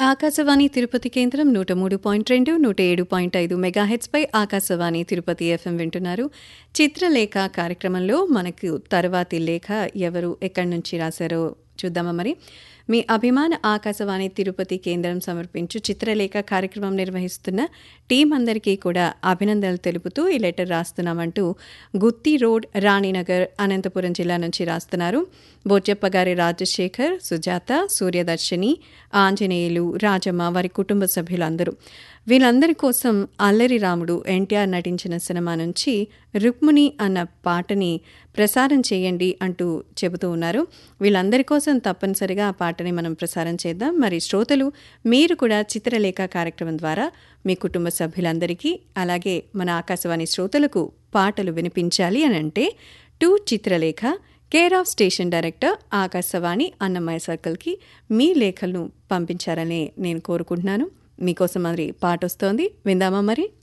ఆకాశవాణి తిరుపతి కేంద్రం నూట మూడు పాయింట్ రెండు నూట ఏడు పాయింట్ ఐదు మెగాహెట్స్పై ఆకాశవాణి తిరుపతి ఎఫ్ఎం వింటున్నారు చిత్రలేఖ కార్యక్రమంలో మనకు తర్వాతి లేఖ ఎవరు ఎక్కడి నుంచి రాశారో చూద్దామా మరి మీ అభిమాన ఆకాశవాణి తిరుపతి కేంద్రం సమర్పించు చిత్రలేఖ కార్యక్రమం నిర్వహిస్తున్న టీం అందరికీ కూడా అభినందనలు తెలుపుతూ ఈ లెటర్ రాస్తున్నామంటూ గుత్తి రోడ్ రాణినగర్ అనంతపురం జిల్లా నుంచి రాస్తున్నారు బోచప్ప గారి రాజశేఖర్ సుజాత సూర్యదర్శిని ఆంజనేయులు రాజమ్మ వారి కుటుంబ సభ్యులందరూ వీళ్ళందరి కోసం అల్లరి రాముడు ఎన్టీఆర్ నటించిన సినిమా నుంచి రుక్మిణి అన్న పాటని ప్రసారం చేయండి అంటూ చెబుతూ ఉన్నారు వీళ్ళందరి కోసం తప్పనిసరిగా ఆ పాటని మనం ప్రసారం చేద్దాం మరి శ్రోతలు మీరు కూడా చిత్రలేఖ కార్యక్రమం ద్వారా మీ కుటుంబ సభ్యులందరికీ అలాగే మన ఆకాశవాణి శ్రోతలకు పాటలు వినిపించాలి అని అంటే to Chitralekha care of station director Akashvani Annamayya సర్కిల్కి మీ లేఖలను పంపించారని నేను కోరుకుంటున్నాను మీకోసం మరి పాట వస్తోంది విందామా మరి